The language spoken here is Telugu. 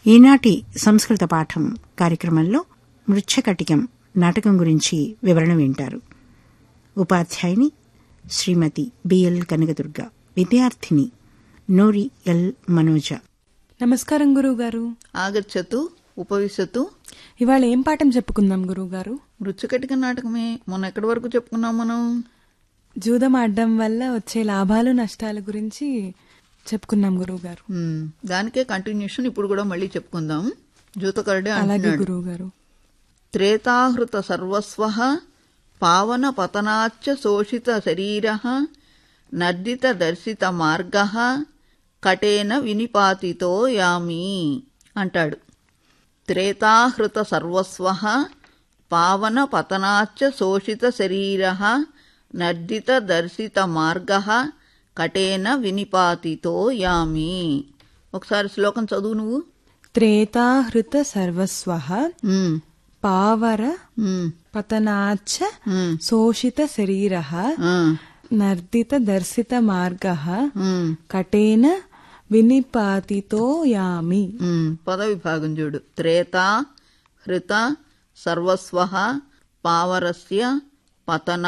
ఈనాటి సంస్కృత పాఠం కార్యక్రమంలో మృచ్ఛకటికం నాటకం గురించి వివరణ వింటారు ఉపాధ్యాయుని శ్రీమతి బిఎల్ కనకదుర్గ విద్యార్థిని నోరి ఎల్ మనోజ నమస్కారం గురువుగారు ఆగచ్చతు ఉపవిశతు ఇవాళ ఏం పాఠం చెప్పుకుందాం గురువుగారు మృచ్చుకటిక నాటకమే మొన్న ఎక్కడి వరకు చెప్పుకున్నాం మనం జూదం ఆడడం వల్ల వచ్చే లాభాలు నష్టాల గురించి చెప్పుకున్నాం గురువుగారు ఉమ్, దానికే కంటిన్యూషన్ ఇప్పుడు కూడా మళ్ళీ చెప్పుకుందాం జూతకరుడే అలాగే అంటున్నాడు గురువుగారు త్రేతాహృత సర్వస్వ పావన పతనాచ్చ శోషిత శరీర నర్దిత దర్శిత మార్గ కటేన వినిపాతితో యామి అంటాడు త్రేతాహృత సర్వస్వ పావన పతనాచ్చ శోషిత శరీర నర్దిత దర్శిత మార్గ కటేన వినిపాతితో యామి ఒకసారి శ్లోకం చదువు నువ్వు త్రేతాహృత సర్వస్వ ఉమ్, పావర ఉమ్, పతనాచ్చ ఉమ్. శోషిత శరీర ఆ, నర్దిత దర్శిత మార్గ ఉమ్, కటేన వినిపాతితో యామి ఉమ్. పద విభాగం చూడు త్రేత హృత సర్వస్వ పావరస్య పతన